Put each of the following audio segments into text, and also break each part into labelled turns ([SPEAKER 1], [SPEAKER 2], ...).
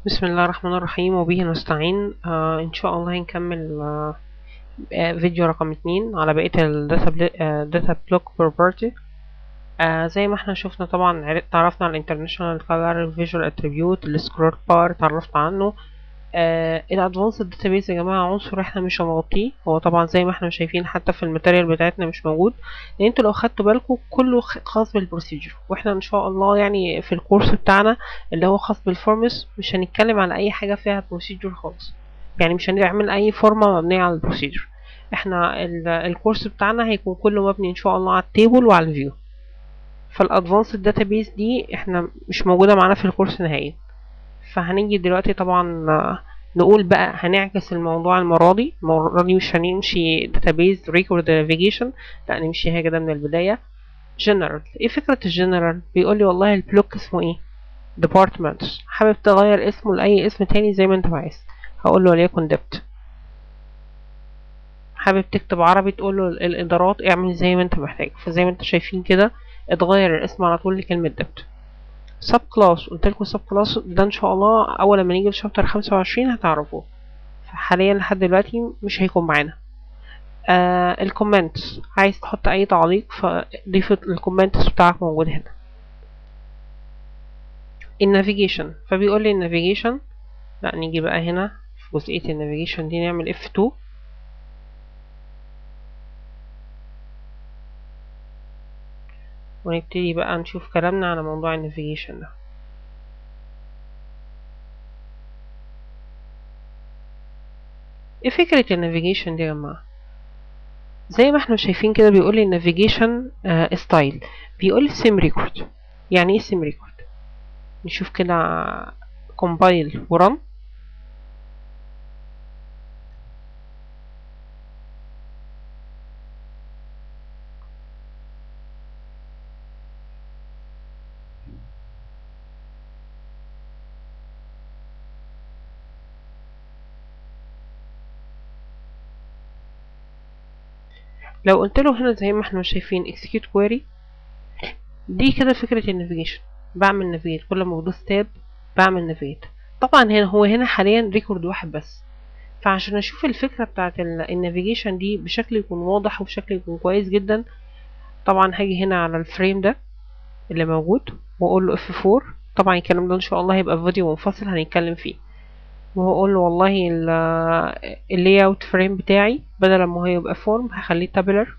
[SPEAKER 1] بسم الله الرحمن الرحيم وبه نستعين آه ان شاء الله هنكمل آه آه، فيديو رقم اتنين على بقية الداتا بلوك بروبرتي زي ما احنا شفنا طبعا عرف- تعرفنا على الانترناشونال كولر فيجوال اتريبيوت السكرول بار تعرفنا عنه الادفانسد داتابيز يا جماعه عنصر احنا مش هنغطيه هو طبعا زي ما احنا شايفين حتى في الماتيريال بتاعتنا مش موجود لان انتوا لو خدتوا بالكم كله خ- خاص بالبروسيجر واحنا ان شاء الله يعني في الكورس بتاعنا اللي هو خاص بالفورمز مش هنتكلم على اي حاجه فيها بروسيجر خالص يعني مش هنعمل اي فورمه مبنيه على البروسيجر احنا ال- الكورس بتاعنا هيكون كله مبني ان شاء الله على التيبل وعلى الفيو فالادفانسد داتابيز دي احنا مش موجوده معانا في الكورس نهائيا فهنيجي دلوقتي طبعا آه، نقول بقى هنعكس الموضوع المرة دي المرة دي مش هنمشي database record navigation لا نمشيها كده من البداية general ايه فكرة الجنرال بيقول لي والله البلوك اسمه ايه departments حابب تغير اسمه لأي اسم تاني زي ما انت عايز هقول له وليكن dept حابب تكتب عربي تقول له الإدارات اعمل زي ما انت محتاج فزي ما انت شايفين كده اتغير الاسم على طول لكلمة dept سب كلاس قلت لكم سب كلاس ده ان شاء الله اول ما نيجي لشابتر 25 هتعرفوه حاليا لحد دلوقتي مش هيكون معانا آه الكومنتس عايز تحط اي تعليق فضيف الكومنتس بتاعك موجود هنا النافيجيشن فبيقول لي النافيجيشن لا نيجي بقى هنا في جزئية النافيجيشن دي نعمل F2 ونبتدي بقى نشوف كلامنا على موضوع النافيجيشن ده ايه فكرة النافيجيشن دي يا جماعة زي ما احنا شايفين كده بيقول لي النافيجيشن ستايل بيقول لي سيم ريكورد يعني ايه سيم ريكورد نشوف كده كومبايل ورن لو قلت له هنا زي ما احنا شايفين execute query دي كده فكرة النافيجيشن بعمل نافيجيت كل ما بدوس تاب بعمل نافيجيت طبعا هنا هو هنا حاليا ريكورد واحد بس فعشان اشوف الفكرة بتاعت النافيجيشن دي بشكل يكون واضح وبشكل يكون كويس جدا طبعا هاجي هنا على الفريم ده اللي موجود واقول له F4 طبعا الكلام ده ان شاء الله هيبقى في فيديو منفصل هنتكلم فيه وهقول له والله اللاي اوت فريم بتاعي بدل ما هو يبقى فورم هخليه تابلر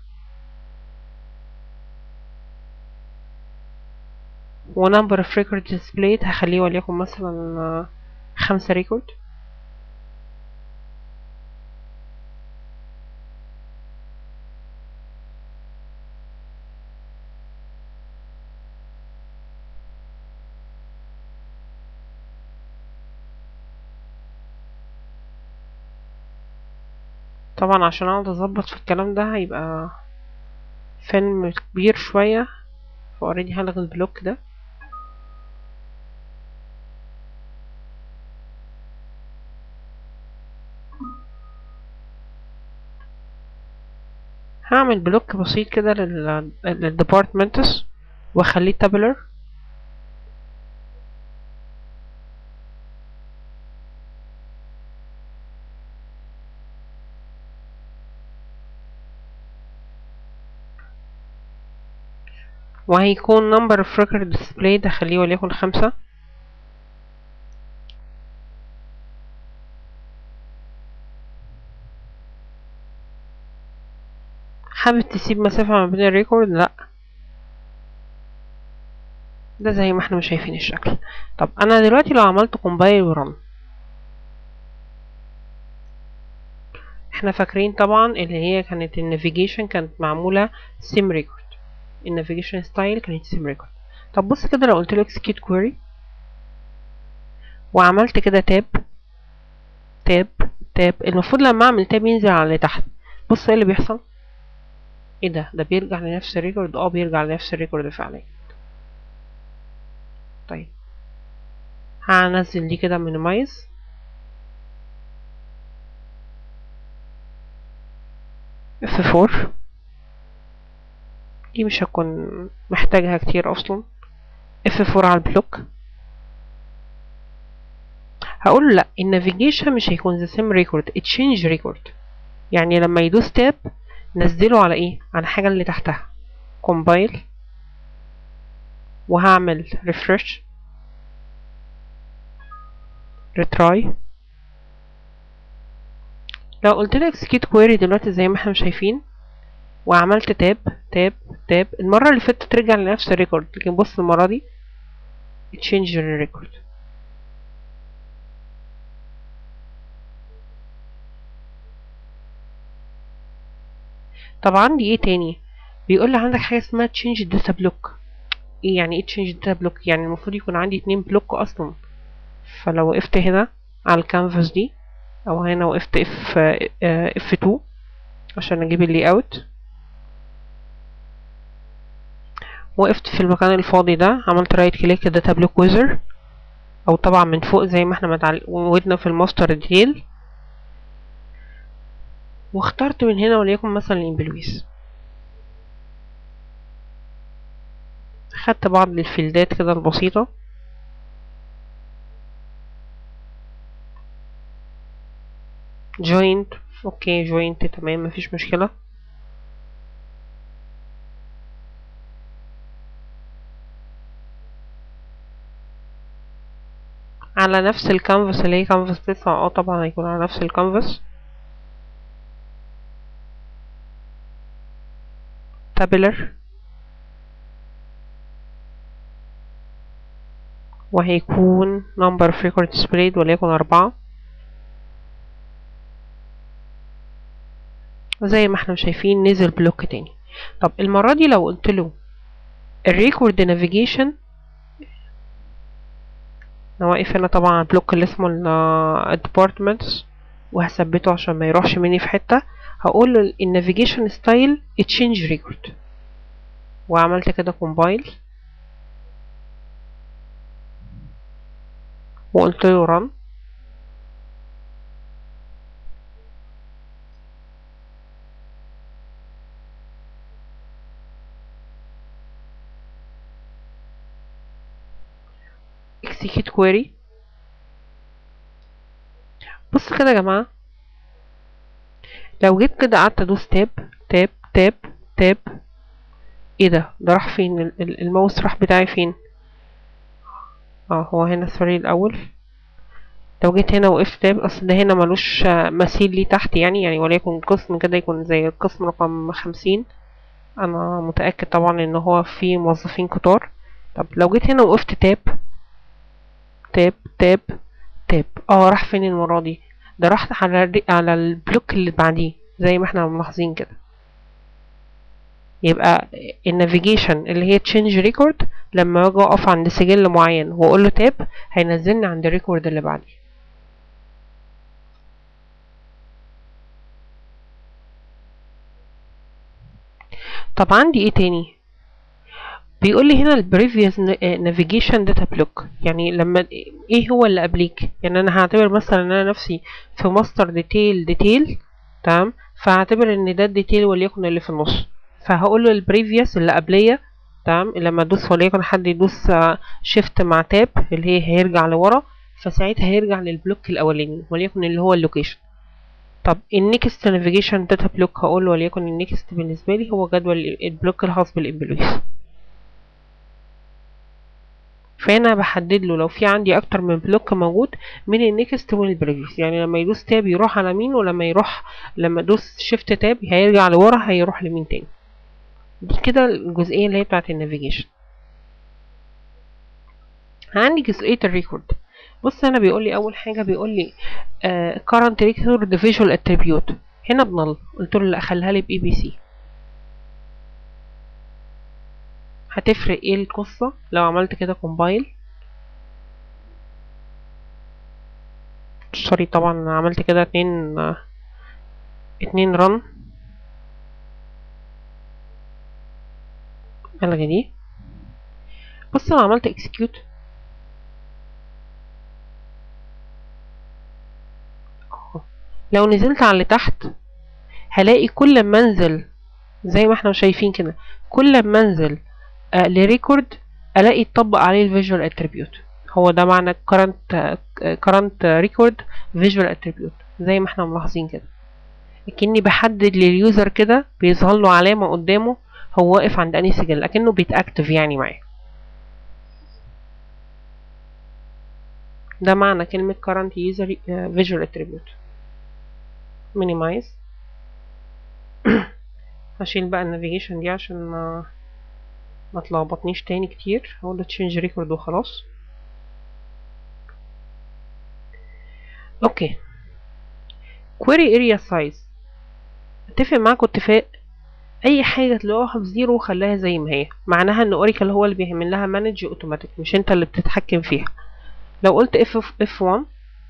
[SPEAKER 1] ونمبر اوف ريكورد ديسبلايد هخليه وليكن مثلا آه، خمسة ريكورد طبعا عشان اقعد اظبط في الكلام ده هيبقى فيلم كبير شوية فاوريدي هلغي البلوك ده هعمل بلوك بسيط كده لل للديبارتمنتس واخليه تابلر وهيكون number of record displayed هخليه وليكن خمسة حابب تسيب مسافة ما بين الريكورد لا ده زي ما احنا مش شايفين الشكل طب انا دلوقتي لو عملت compile ورن احنا فاكرين طبعا اللي هي كانت النافيجيشن كانت معمولة سيم ريكورد النافيجيشن ستايل كانت سيم ريكورد طب بص كده لو قلت له execute query وعملت كده تاب تاب تاب المفروض لما اعمل تاب ينزل على اللي تحت بص ايه اللي بيحصل ايه ده ده بيرجع لنفس الريكورد اه بيرجع لنفس الريكورد فعليا طيب هنزل دي كده minimize F4 دي مش هكون محتاجها كتير اصلا F4 على البلوك هقول له لا النافيجيشن مش هيكون ذا سيم ريكورد تشينج ريكورد يعني لما يدوس تاب نزله على ايه على الحاجه اللي تحتها كومبايل وهعمل ريفرش ريتراي لو قلت له execute query دلوقتي زي ما احنا شايفين وعملت تاب تاب تاب المرة اللي فاتت ترجع لنفس الريكورد لكن بص المرة دي change الريكورد طب عندي ايه تاني بيقول لي عندك حاجة اسمها change data block ايه يعني ايه change data block يعني المفروض يكون عندي اتنين بلوك اصلا فلو وقفت هنا على الكانفاس دي او هنا وقفت اف اف 2 عشان اجيب اللي اوت وقفت في المكان الفاضي ده عملت رايت كليك داتا بلوك ويزر او طبعا من فوق زي ما احنا متعودنا في الماستر ديتيل واخترت من هنا وليكن مثلا الامبلويز خدت بعض الفيلدات كده البسيطة جوينت اوكي جوينت تمام مفيش مشكلة على نفس الكانفاس اللي هي كانفاس تسعة اه طبعا هيكون على نفس الكانفاس تابلر وهيكون number of record displayed وليكن أربعة زي ما احنا شايفين نزل بلوك تاني طب المرة دي لو قلت له الريكورد نافيجيشن انا واقف هنا طبعا البلوك اللي اسمه الديبارتمنتس وهثبته عشان ما يروحش مني في حتة هقول له النافيجيشن ستايل تشينج ريكورد وعملت كده كومبايل وقلت له run execute query بص كده يا جماعة لو جيت كده قعدت ادوس تاب تاب تاب تاب ايه ده ده راح فين الماوس راح بتاعي فين اه هو هنا سوري الاول لو جيت هنا وقفت تاب اصل ده هنا ملوش مثيل ليه تحت يعني يعني وليكن قسم كده يكون زي القسم رقم خمسين انا متأكد طبعا ان هو فيه موظفين كتار طب لو جيت هنا وقفت تاب تاب تاب تاب اه راح فين المرة دي ده راح على على البلوك اللي بعديه زي ما احنا ملاحظين كده يبقى النافيجيشن اللي هي تشينج ريكورد لما اجي اقف عند سجل معين واقول له تاب هينزلني عند الريكورد اللي بعديه طب عندي ايه تاني بيقول لي هنا البريفيوس نافيجيشن داتا بلوك يعني لما ايه هو اللي قبليك يعني انا هعتبر مثلا ان انا نفسي في ماستر ديتيل ديتيل تمام فهعتبر ان ده الديتيل وليكن اللي في النص فهقول له البريفيوس اللي قبليه تمام لما ادوس وليكن حد يدوس شيفت مع تاب اللي هي هيرجع لورا فساعتها هيرجع للبلوك الاولاني وليكن اللي هو اللوكيشن طب النكست نافيجيشن داتا بلوك هقول له وليكن النكست بالنسبه لي هو جدول البلوك الخاص بالامبلويز فهنا بحدد له لو في عندي اكتر من بلوك موجود من النكست والبريفيوس يعني لما يدوس تاب يروح على مين ولما يروح لما يدوس شيفت تاب هيرجع لورا هيروح لمين تاني دي كده الجزئية اللي هي بتاعت النافيجيشن عندي جزئية الريكورد بص هنا بيقول لي اول حاجة بيقول لي uh, current record visual attribute هنا بنل قلت له لا خليها لي باي بي سي هتفرق ايه القصة لو عملت كده كومبايل سوري طبعا عملت كده اتنين اتنين رن الغي دي بص لو عملت اكسكيوت لو نزلت على اللي تحت هلاقي كل ما انزل زي ما احنا شايفين كده كل ما انزل آه لريكورد الاقي يطبق عليه الفيجوال اتريبيوت هو ده معنى current current record visual attribute زي ما احنا ملاحظين كده كأني بحدد لليوزر كده بيظهر له علامة قدامه هو واقف عند أنهي سجل أكنه بيتأكتف يعني معاه ده معنى كلمة current user visual attribute minimize هشيل بقى النافيجيشن دي عشان ما ما تلخبطنيش تاني كتير هقول change record وخلاص اوكي query area size اتفق معاكم اتفاق اي حاجه تلاقوها بزيرو خليها زي ما هي معناها ان اوريكل هو اللي بيعمل لها مانج اوتوماتيك مش انت اللي بتتحكم فيها لو قلت اف اف 1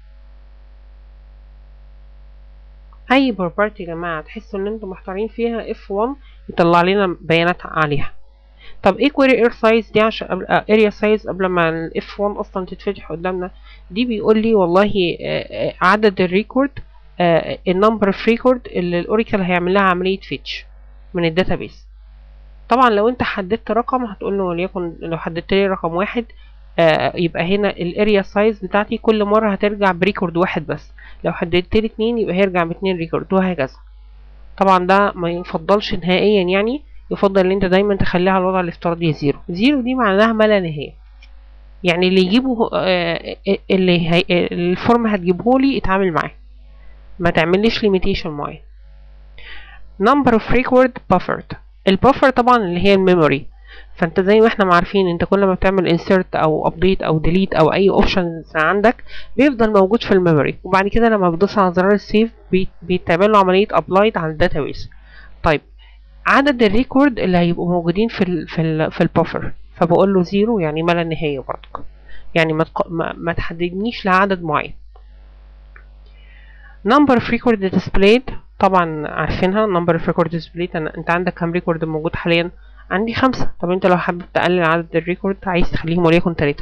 [SPEAKER 1] اي بروبرتي يا جماعه تحسوا ان انتم محتارين فيها اف 1 يطلع لنا بيانات عليها طب ايه كويري اير سايز دي عشان قبل اريا سايز قبل ما الاف 1 اصلا تتفتح قدامنا دي بيقول لي والله عدد الريكورد النمبر اوف ريكورد اللي الاوراكل هيعمل لها عمليه فيتش من الداتابيس طبعا لو انت حددت رقم هتقول له وليكن لو حددت لي رقم واحد آه يبقى هنا الاريا سايز بتاعتي كل مره هترجع بريكورد واحد بس لو حددت لي اتنين يبقى هيرجع باتنين ريكورد وهكذا طبعا ده ما يفضلش نهائيا يعني يفضل ان انت دايما تخليها على الوضع الافتراضي زيرو زيرو دي معناها ما لا نهايه يعني اللي يجيبه آه اللي هي الفورم هتجيبه لي اتعامل معاه ما تعمليش ليميتيشن معين number of record buffered البفر طبعا اللي هي الميموري فانت زي ما احنا عارفين انت كل ما بتعمل insert او update او delete او اي options عندك بيفضل موجود في الميموري وبعد كده لما بتدوس على زرار السيف بيتعمل له عمليه ابلايد على الداتابيس طيب عدد الريكورد اللي هيبقوا موجودين في ال في ال في البفر فبقول له زيرو يعني ما لا نهايه برضك يعني ما, تق... ما, ما تحددنيش لعدد معين number of record displayed طبعا عارفينها number of record displayed أنا انت عندك كام ريكورد موجود حاليا عندي خمسة طب انت لو حابب تقلل عدد الريكورد عايز تخليهم وليكن تلاتة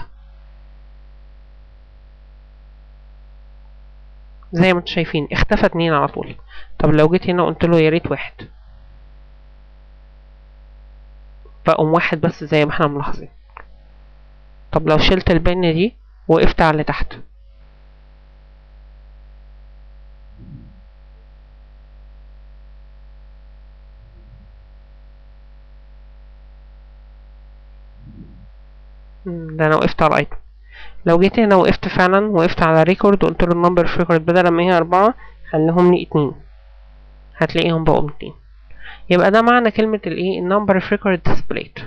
[SPEAKER 1] زي ما انتم شايفين اختفى اتنين على طول طب لو جيت هنا قلت له يا ريت واحد بقوم واحد بس زي ما احنا ملاحظين طب لو شلت البن دي وقفت على اللي تحت ده انا وقفت على الايتم لو جيت هنا وقفت فعلا وقفت على ريكورد وقلت له النمبر في ريكورد بدل ما هي أربعة خليهم لي اتنين هتلاقيهم بقوا اتنين يبقى ده معنى كلمة الايه النمبر في ريكورد displayed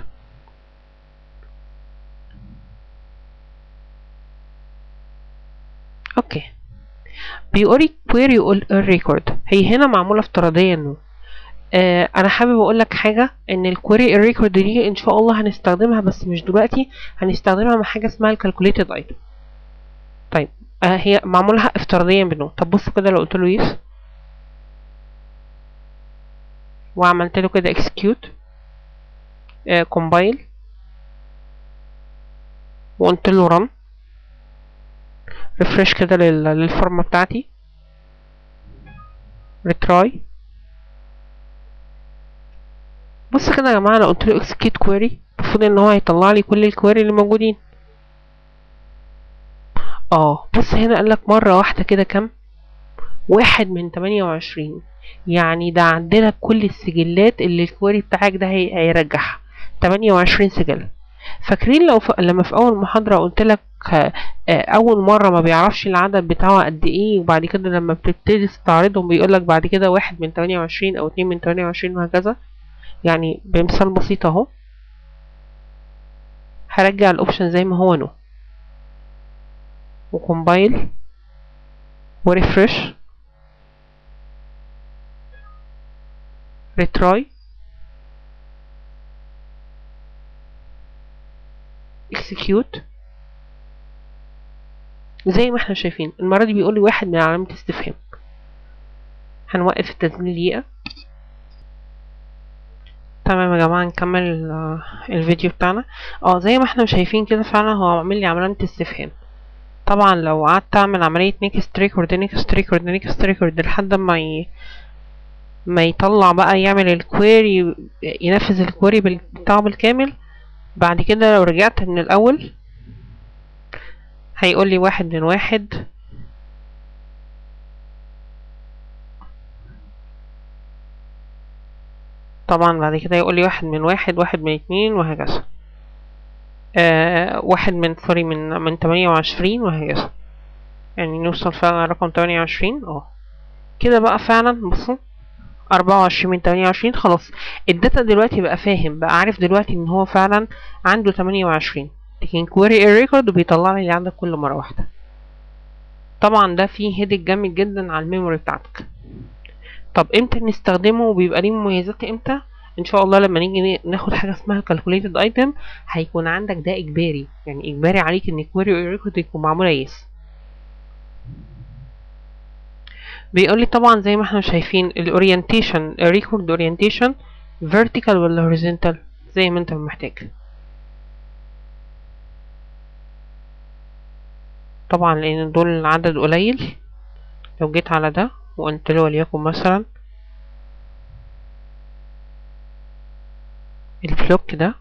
[SPEAKER 1] اوكي بيقولي query الريكورد هي هنا معمولة افتراضيا انه آه انا حابب اقول لك حاجه ان الكويري الريكورد دي ان شاء الله هنستخدمها بس مش دلوقتي هنستخدمها مع حاجه اسمها الكالكوليتد ايتم طيب آه هي معمولها افتراضيا بنو طب بص كده لو قلت له يس وعملت له كده اكسكيوت كومبايل وقلت له رن ريفرش كده للفورمه بتاعتي ريتراي بص كده يا جماعه انا قلت له اكسكيوت كويري المفروض ان هو هيطلع لي كل الكويري اللي موجودين اه بص هنا قال لك مره واحده كده كام واحد من تمانية وعشرين يعني ده عندنا كل السجلات اللي الكويري بتاعك ده هي... هيرجعها تمانية وعشرين سجل فاكرين لو ف... لما في اول محاضره قلت لك اول مره ما بيعرفش العدد بتاعه قد ايه وبعد كده لما بتبتدي تستعرضهم بيقول لك بعد كده واحد من تمانية وعشرين او اتنين من تمانية وعشرين وهكذا يعني بمثال بسيط اهو هرجع الاوبشن زي ما هو نو وكومبايل وريفرش ريتراي اكسكيوت زي ما احنا شايفين المرة دي بيقول لي واحد من علامة استفهام هنوقف التسجيل دقيقة تمام يا جماعة نكمل الفيديو بتاعنا اه زي ما احنا شايفين كده فعلا هو عامل لي علامة استفهام طبعا لو قعدت اعمل عملية نيكست ريكورد نيكست ريكورد نيكست ريكورد لحد ما ي... ما يطلع بقى يعمل الكويري ينفذ الكويري بتاعه بالكامل بعد كده لو رجعت من الاول هيقول لي واحد من واحد طبعا بعد كده يقول لي واحد من واحد واحد من اتنين وهكذا آه واحد من سوري من من تمانية وعشرين وهكذا يعني نوصل فعلا رقم تمانية وعشرين اه كده بقى فعلا بصوا أربعة وعشرين من تمانية وعشرين خلاص الداتا دلوقتي بقى فاهم بقى عارف دلوقتي ان هو فعلا عنده تمانية وعشرين لكن كويري الريكورد وبيطلع لي اللي عندك كل مرة واحدة طبعا ده فيه هيدك جامد جدا على الميموري بتاعتك طب امتى نستخدمه وبيبقى ليه مميزات امتى ان شاء الله لما نيجي ناخد حاجه اسمها calculated item هيكون عندك ده اجباري يعني اجباري عليك ان كويري ريكورد يكون معموله يس بيقول لي طبعا زي ما احنا شايفين الاورينتيشن الريكورد اورينتيشن vertical ولا horizontal زي ما انت محتاج طبعا لان دول عدد قليل لو جيت على ده وقلت له وليكن مثلا البلوك ده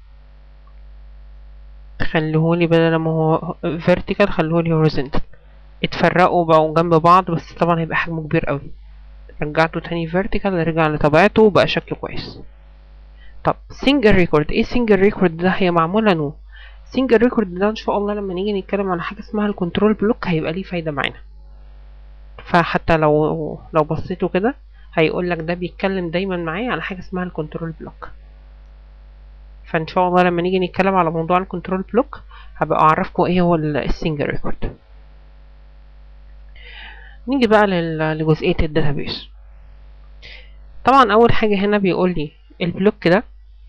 [SPEAKER 1] خليهولي بدل ما هو vertical خليهولي horizontal اتفرقوا بقوا جنب بعض بس طبعا هيبقى حجمه كبير قوي رجعته تاني vertical رجع لطبيعته وبقى شكله كويس طب single record ايه single record ده هي معمولة نو single record ده ان شاء الله لما نيجي نتكلم على حاجة اسمها الكنترول بلوك هيبقى ليه فايدة معانا فحتى لو لو بصيتوا كده هيقول لك ده بيتكلم دايما معايا على حاجة اسمها الكنترول بلوك فان شاء الله لما نيجي نتكلم على موضوع الكنترول بلوك هبقى اعرفكم ايه هو السنجل ريكورد نيجي بقى لجزئية الداتابيس طبعا اول حاجة هنا بيقول لي البلوك ده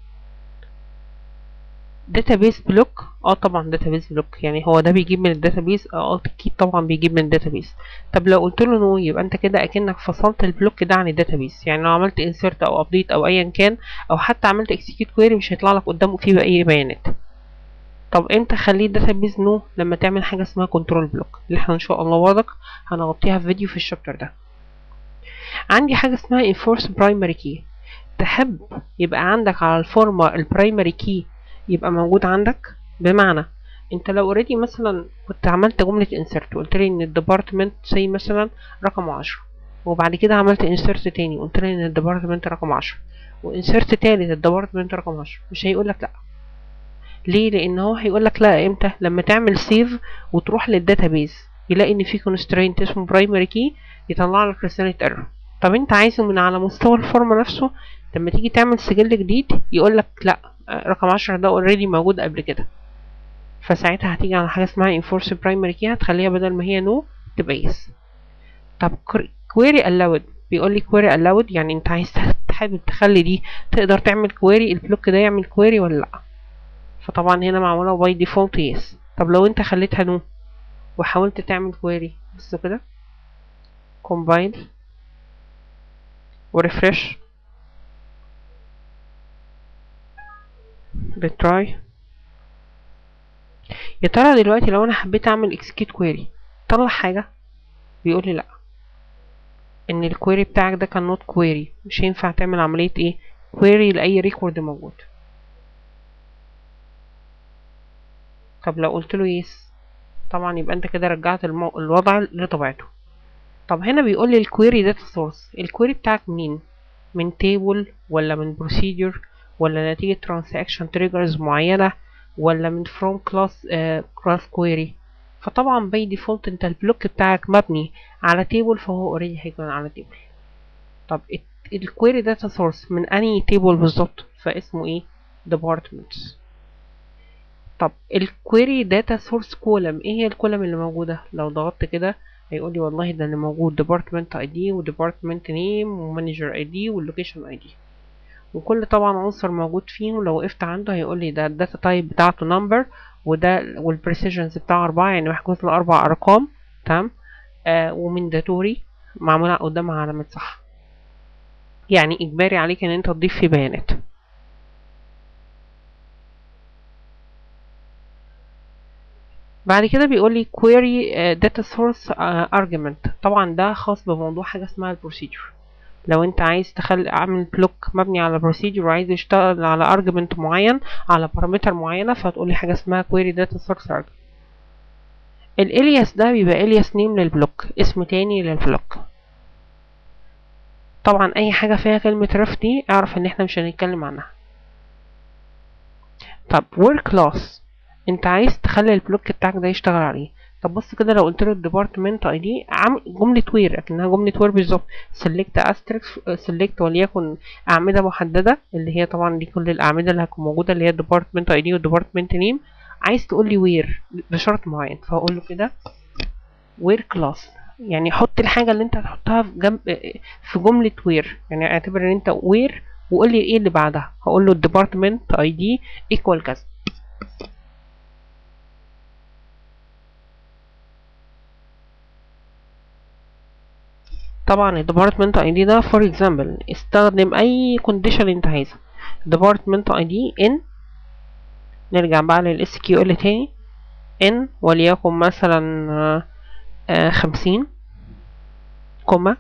[SPEAKER 1] داتابيس بلوك اه طبعا داتابيس بلوك يعني هو ده بيجيب من الداتابيس اه اكيد طبعا بيجيب من الداتابيس طب لو قلت له نو يبقى انت كده اكنك فصلت البلوك ده عن الداتابيس يعني لو عملت انسيرت او ابديت او ايا كان او حتى عملت اكسكيوت كويري مش هيطلع لك قدامه فيه اي بيانات طب امتى خليه داتابيس نو لما تعمل حاجه اسمها كنترول بلوك اللي احنا ان شاء الله وعدك هنغطيها في فيديو في الشابتر ده عندي حاجه اسمها enforce primary key تحب يبقى عندك على الفورمة البرايمري كي يبقى موجود عندك بمعنى انت لو اوريدي مثلا كنت عملت جملة insert وقلت لي ان الديبارتمنت سي مثلا رقم عشرة وبعد كده عملت insert تاني وقلت لي ان الديبارتمنت رقم عشرة وانسرت تالت الديبارتمنت رقم عشرة مش هيقول لك لا ليه لان هو هيقول لك لا امتى لما تعمل سيف وتروح للداتابيز يلاقي ان في كونسترينت اسمه برايمري كي يطلع لك رسالة ايرور طب انت عايزه من على مستوى الفورمة نفسه لما تيجي تعمل سجل جديد يقول لك لا رقم عشرة ده اوريدي موجود قبل كده فساعتها هتيجي على حاجة اسمها enforce primary key هتخليها بدل ما هي no تبقى yes طب query allowed بيقول لي query allowed يعني انت عايز حابب تخلي دي تقدر تعمل query البلوك ده يعمل query ولا لا فطبعا هنا معمولة by default yes طب لو انت خليتها no وحاولت تعمل query بصوا كده combine وريفرش بتراي يا ترى دلوقتي لو انا حبيت اعمل اكسكيوت كويري طلع حاجه بيقول لي لا ان الكويري بتاعك ده كان نوت كويري مش هينفع تعمل عمليه ايه كويري لاي ريكورد موجود طب لو قلت له يس طبعا يبقى انت كده رجعت المو... الوضع لطبيعته طب هنا بيقول لي الكويري داتا سورس الكويري بتاعك منين من تيبل ولا من بروسيجر ولا نتيجة transaction triggers معينة ولا من from class uh, class query فطبعا by default انت البلوك بتاعك مبني على تيبل فهو already هيكون على تيبل طب الكويري داتا سورس من انهي تيبل بالظبط فاسمه ايه departments طب الكويري داتا سورس كولم ايه هي الكولم اللي موجودة لو ضغطت كده هيقول لي والله ده اللي موجود department ID و department name و manager ID و location ID وكل طبعا عنصر موجود فيهم لو وقفت عنده هيقول لي ده الداتا تايب بتاعته نمبر وده والبريسيجنز بتاعه أربعة يعني محجوز له أربع أرقام تمام آه ومن داتوري معمولة قدامها علامة صح يعني إجباري عليك إن أنت تضيف فيه بيانات بعد كده بيقول لي query uh, data source uh, argument طبعا ده خاص بموضوع حاجة اسمها البروسيجر لو انت عايز تخلي اعمل بلوك مبني على بروسيجر وعايز يشتغل على argument معين على بارامتر معينة فهتقول لي حاجة اسمها query data source argument الالياس ده بيبقى الياس نيم للبلوك اسم تاني للبلوك طبعا اي حاجة فيها كلمة رف دي اعرف ان احنا مش هنتكلم عنها طب where class انت عايز تخلي البلوك بتاعك ده يشتغل عليه طب بص كده لو قلت له الديبارتمنت اي دي جملة وير اكنها جملة وير بالظبط سيلكت استريكس سيلكت وليكن اعمدة محددة اللي هي طبعا دي كل الاعمدة اللي هتكون موجودة اللي هي الديبارتمنت اي دي والديبارتمنت نيم عايز تقول لي وير بشرط معين فهقول له كده وير كلاس يعني حط الحاجة اللي انت هتحطها في جنب في جملة وير يعني اعتبر ان انت وير وقول لي ايه اللي بعدها هقول له الديبارتمنت اي دي ايكوال كذا طبعا الديبارتمنت اي دي ده فور اكزامبل استخدم اي كونديشن انت عايزها ديبارتمنت اي دي ان نرجع بقى للاس كيو ال تاني ان وليكن مثلا آه خمسين كوما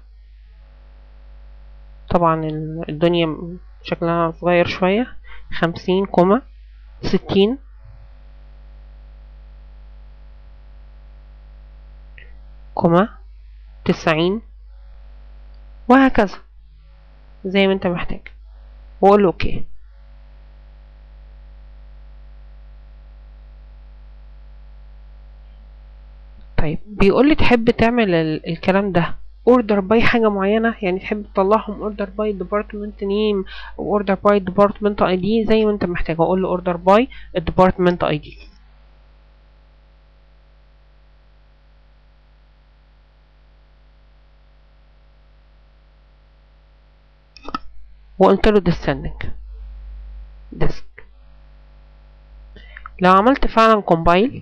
[SPEAKER 1] طبعا الدنيا شكلها صغير شوية خمسين كوما ستين كوما تسعين وهكذا زي ما انت محتاج وقول اوكي طيب بيقول لي تحب تعمل الكلام ده اوردر باي حاجه معينه يعني تحب تطلعهم اوردر باي ديبارتمنت نيم او اوردر باي ديبارتمنت اي دي زي ما انت محتاج اقول له اوردر باي الديبارتمنت اي دي وقلت له descending disk لو عملت فعلا compile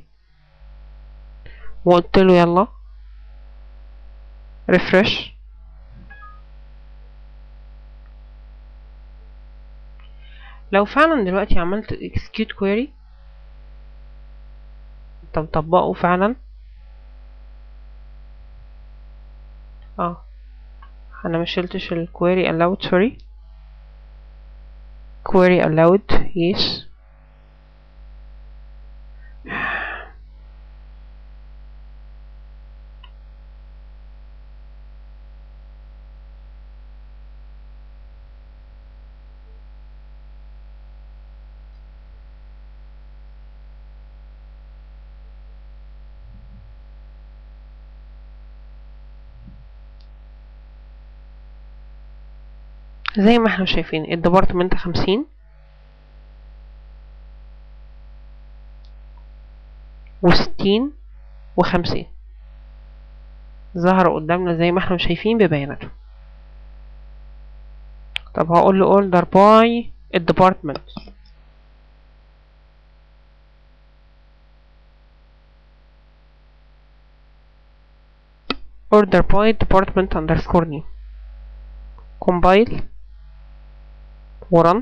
[SPEAKER 1] وقلت له يلا refresh لو فعلا دلوقتي عملت execute query انت مطبقه فعلا اه انا مشلتش ال query allowed sorry query allowed yes زي ما احنا شايفين الديبارتمنت خمسين وستين وخمسين ظهروا قدامنا زي ما احنا شايفين ببياناته طب هقول له order by الديبارتمنت order by department underscore name compile ورن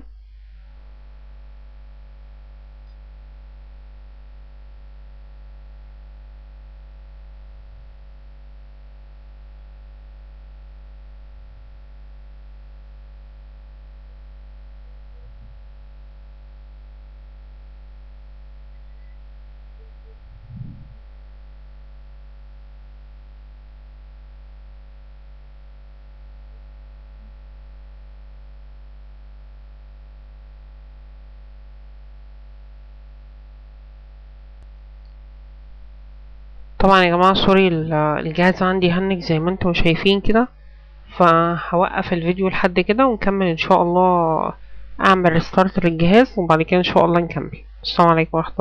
[SPEAKER 1] طبعا يا جماعة سوري الجهاز عندي هنج زي ما انتم شايفين كده فهوقف الفيديو لحد كده ونكمل ان شاء الله اعمل ريستارت للجهاز وبعد كده ان شاء الله نكمل السلام عليكم ورحمة الله